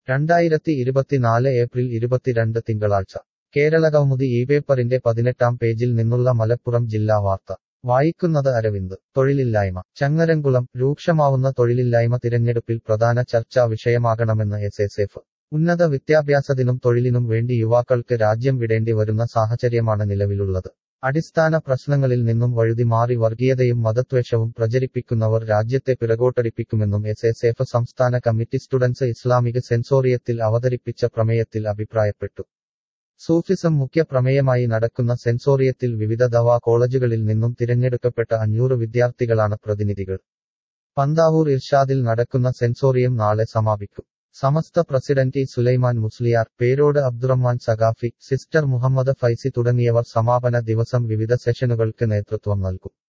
രണ്ടായിരത്തി ഇരുപത്തിനാല് ഏപ്രിൽ ഇരുപത്തിരണ്ട് തിങ്കളാഴ്ച കേരളകൗമുദി ഈ പേപ്പറിന്റെ പതിനെട്ടാം പേജിൽ നിന്നുള്ള മലപ്പുറം ജില്ലാ വാർത്ത വായിക്കുന്നത് അരവിന്ദ് തൊഴിലില്ലായ്മ ചങ്ങരംകുളം രൂക്ഷമാവുന്ന തൊഴിലില്ലായ്മ തിരഞ്ഞെടുപ്പിൽ പ്രധാന ചർച്ചാ വിഷയമാകണമെന്ന് എസ് എസ് എഫ് ഉന്നത വിദ്യാഭ്യാസത്തിനും തൊഴിലിനും വേണ്ടി യുവാക്കൾക്ക് രാജ്യം വിടേണ്ടി വരുന്ന സാഹചര്യമാണ് നിലവിലുള്ളത് അടിസ്ഥാന പ്രശ്നങ്ങളിൽ നിന്നും വഴുതി മാറി വർഗീയതയും മതദ്വേഷവും പ്രചരിപ്പിക്കുന്നവർ രാജ്യത്തെ പിറകോട്ടടിപ്പിക്കുമെന്നും എസ് എസ് എഫ് സംസ്ഥാന കമ്മിറ്റി സ്റ്റുഡൻസ് ഇസ്ലാമിക് സെൻസോറിയത്തിൽ അവതരിപ്പിച്ച പ്രമേയത്തിൽ അഭിപ്രായപ്പെട്ടു സൂഫിസം മുഖ്യ പ്രമേയമായി നടക്കുന്ന സെൻസോറിയത്തിൽ വിവിധ ദവാ കോളേജുകളിൽ നിന്നും തിരഞ്ഞെടുക്കപ്പെട്ട അഞ്ഞൂറ് വിദ്യാർത്ഥികളാണ് പ്രതിനിധികൾ പന്താവൂർ ഇർഷാദിൽ നടക്കുന്ന സെൻസോറിയം നാളെ സമാപിക്കും സമസ്ത പ്രസിഡന്റ് ഇ സുലൈമാൻ മുസ്ലിയാർ പേരോട് അബ്ദുറഹ്മാൻ സഖാഫി സിസ്റ്റർ മുഹമ്മദ് ഫൈസി തുടങ്ങിയവർ സമാപന ദിവസം വിവിധ സെഷനുകൾക്ക് നേതൃത്വം നൽകും